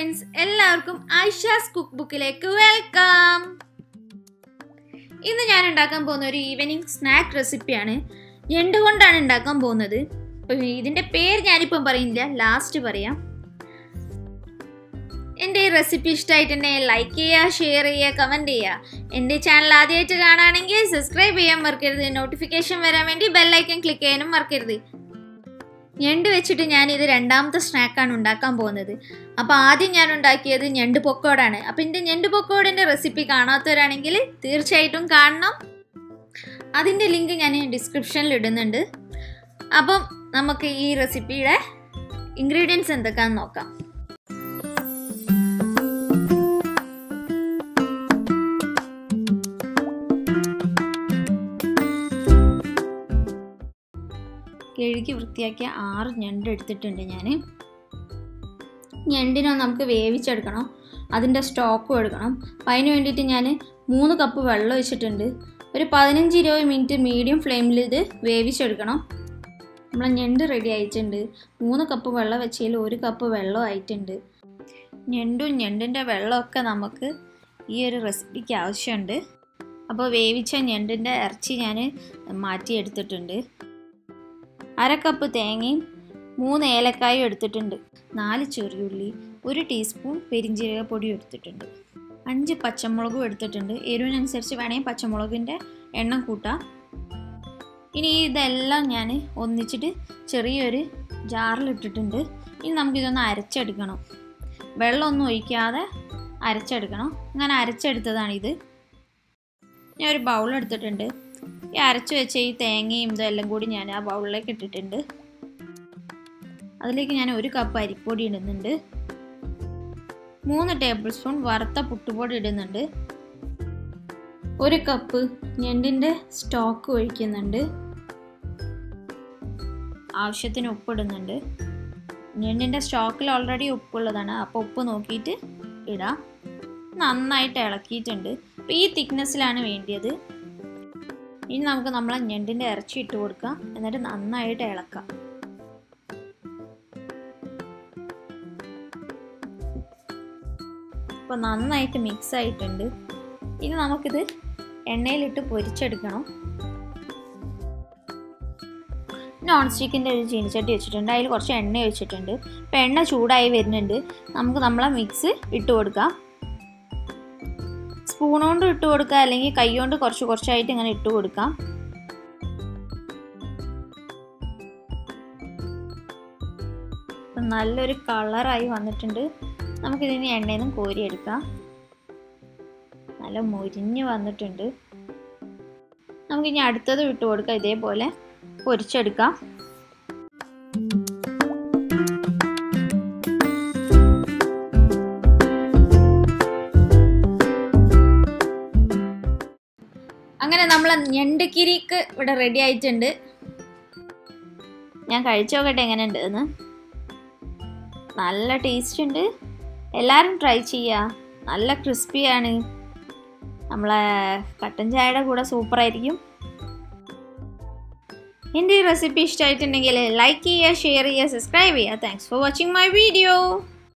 friends എല്ലാവർക്കും Aisha's cook ബുക്കിലേക്ക് welcome ഇന്ന് ഞാൻ ഉണ്ടാക്കാൻ പോകുന്ന ഒരു ഈവനിങ് സ്നാക്ക് റെസിപ്പിയാണ് ഞണ്ട് കൊണ്ടാണ് ഉണ്ടാക്കാൻ പോകുന്നത് അപ്പോൾ ഇതിൻ്റെ പേര് ഞാനിപ്പം പറയുന്നില്ല ലാസ്റ്റ് പറയാം എൻ്റെ ഈ റെസിപ്പി ഇഷ്ടമായിട്ടുണ്ടെങ്കിൽ ലൈക്ക് ചെയ്യുക ഷെയർ ചെയ്യുക കമൻറ്റ് ചെയ്യുക എൻ്റെ ചാനൽ ആദ്യമായിട്ട് കാണുകയാണെങ്കിൽ സബ്സ്ക്രൈബ് ചെയ്യാൻ മറക്കരുത് നോട്ടിഫിക്കേഷൻ വരാൻ വേണ്ടി ബെല്ലൈക്കൺ ക്ലിക്ക് ചെയ്യാനും മറക്കരുത് ഞണ്ട് വെച്ചിട്ട് ഞാൻ ഇത് രണ്ടാമത്തെ സ്നാക്കാണ് ഉണ്ടാക്കാൻ പോകുന്നത് അപ്പോൾ ആദ്യം ഞാൻ ഉണ്ടാക്കിയത് ഞണ്ട് പൊക്കോടാണ് അപ്പോൾ എൻ്റെ ഞണ്ട് പൊക്കോടിൻ്റെ റെസിപ്പി കാണാത്തവരാണെങ്കിൽ തീർച്ചയായിട്ടും കാണണം അതിൻ്റെ ലിങ്ക് ഞാൻ ഡിസ്ക്രിപ്ഷനിൽ ഇടുന്നുണ്ട് അപ്പം നമുക്ക് ഈ റെസിപ്പിയുടെ ഇൻഗ്രീഡിയൻസ് എന്തൊക്കെയാണെന്ന് നോക്കാം കഴുകി വൃത്തിയാക്കിയ ആറ് ഞണ്ട് എടുത്തിട്ടുണ്ട് ഞാൻ ഞണ്ടിനെ നമുക്ക് വേവിച്ചെടുക്കണം അതിൻ്റെ സ്റ്റോക്കും എടുക്കണം അപ്പം അതിന് വേണ്ടിയിട്ട് ഞാൻ മൂന്ന് കപ്പ് വെള്ളം ഒഴിച്ചിട്ടുണ്ട് ഒരു പതിനഞ്ച് ഇരുപത് മിനിറ്റ് മീഡിയം ഫ്ലെയിമിൽ ഇത് വേവിച്ചെടുക്കണം നമ്മളെ ഞണ്ട് റെഡി ആയിട്ടുണ്ട് മൂന്ന് കപ്പ് വെള്ളം വെച്ചതിൽ ഒരു കപ്പ് വെള്ളം ആയിട്ടുണ്ട് ഞണ്ടും ഞണ്ടിൻ്റെ വെള്ളമൊക്കെ നമുക്ക് ഈ ഒരു റെസിപ്പിക്ക് ആവശ്യമുണ്ട് അപ്പോൾ വേവിച്ച ഞണ്ടിൻ്റെ ഇറച്ചി ഞാൻ മാറ്റിയെടുത്തിട്ടുണ്ട് അര കപ്പ് തേങ്ങയും മൂന്ന് ഏലക്കായും എടുത്തിട്ടുണ്ട് നാല് ചെറിയുള്ളി ഒരു ടീസ്പൂൺ പെരിഞ്ജീരകപ്പൊടി എടുത്തിട്ടുണ്ട് അഞ്ച് പച്ചമുളകും എടുത്തിട്ടുണ്ട് എരിവിനനുസരിച്ച് വേണമെങ്കിൽ പച്ചമുളകിൻ്റെ എണ്ണം കൂട്ടാം ഇനി ഇതെല്ലാം ഞാൻ ഒന്നിച്ചിട്ട് ചെറിയൊരു ജാറിലിട്ടിട്ടുണ്ട് ഇനി നമുക്കിതൊന്ന് അരച്ചെടുക്കണം വെള്ളമൊന്നും ഒഴിക്കാതെ അരച്ചെടുക്കണം അങ്ങനെ അരച്ചെടുത്തതാണിത് ഞാൻ ഒരു ബൗൾ എടുത്തിട്ടുണ്ട് ഈ അരച്ച് വെച്ച ഈ തേങ്ങയും ഇതെല്ലാം കൂടി ഞാൻ ആ ബൗളിലേക്ക് ഇട്ടിട്ടുണ്ട് അതിലേക്ക് ഞാൻ ഒരു കപ്പ് അരിപ്പൊടി ഇടുന്നുണ്ട് മൂന്ന് ടേബിൾ സ്പൂൺ വറുത്ത പുട്ടുപൊടി ഇടുന്നുണ്ട് ഒരു കപ്പ് ഞണ്ടിൻ്റെ സ്റ്റോക്ക് ഒഴിക്കുന്നുണ്ട് ആവശ്യത്തിന് ഉപ്പിടുന്നുണ്ട് ഞണ്ടിൻ്റെ സ്റ്റോക്കിൽ ഓൾറെഡി ഉപ്പുള്ളതാണ് അപ്പോൾ ഉപ്പ് നോക്കിയിട്ട് ഇടാം നന്നായിട്ട് ഇളക്കിയിട്ടുണ്ട് അപ്പോൾ ഈ തിക്നെസ്സിലാണ് വേണ്ടിയത് ഇനി നമുക്ക് നമ്മളെ ഞണ്ടിൻ്റെ ഇറച്ചി ഇട്ട് കൊടുക്കാം എന്നിട്ട് നന്നായിട്ട് ഇളക്കാം അപ്പോൾ നന്നായിട്ട് മിക്സ് ആയിട്ടുണ്ട് ഇനി നമുക്കിത് എണ്ണയിലിട്ട് പൊരിച്ചെടുക്കണം നോൺ സ്റ്റിക്കിൻ്റെ ഒരു ചീനിച്ചട്ടി വെച്ചിട്ടുണ്ട് അതിൽ കുറച്ച് എണ്ണ ഒഴിച്ചിട്ടുണ്ട് അപ്പോൾ എണ്ണ ചൂടായി വരുന്നുണ്ട് നമുക്ക് നമ്മളെ മിക്സ് ഇട്ട് കൊടുക്കാം സ്പൂൺ കൊണ്ട് ഇട്ട് കൊടുക്കുക അല്ലെങ്കിൽ കൈ കൊണ്ട് കുറച്ച് കുറച്ചായിട്ട് ഇങ്ങനെ ഇട്ട് കൊടുക്കാം നല്ലൊരു കളറായി വന്നിട്ടുണ്ട് നമുക്കിതിന് എണ്ണയിൽ നിന്ന് കോരിയെടുക്കാം നല്ല മുരിഞ്ഞ് വന്നിട്ടുണ്ട് നമുക്കിനി അടുത്തത് ഇട്ട് കൊടുക്കാം ഇതേപോലെ പൊരിച്ചെടുക്കാം അങ്ങനെ നമ്മളെ ഞണ്ടുക്കിരിക്ക് ഇവിടെ റെഡി ആയിട്ടുണ്ട് ഞാൻ കഴിച്ചു നോക്കട്ടെ എങ്ങനെയുണ്ട് എന്ന് നല്ല ടേസ്റ്റ് ഉണ്ട് എല്ലാവരും ട്രൈ ചെയ്യുക നല്ല ക്രിസ്പിയാണ് നമ്മളെ കട്ടൻ ചായയുടെ കൂടെ സൂപ്പറായിരിക്കും എൻ്റെ ഈ റെസിപ്പി ഇഷ്ടമായിട്ടുണ്ടെങ്കിൽ ലൈക്ക് ചെയ്യുക ഷെയർ ചെയ്യുക സബ്സ്ക്രൈബ് ചെയ്യുക thanks for watching my video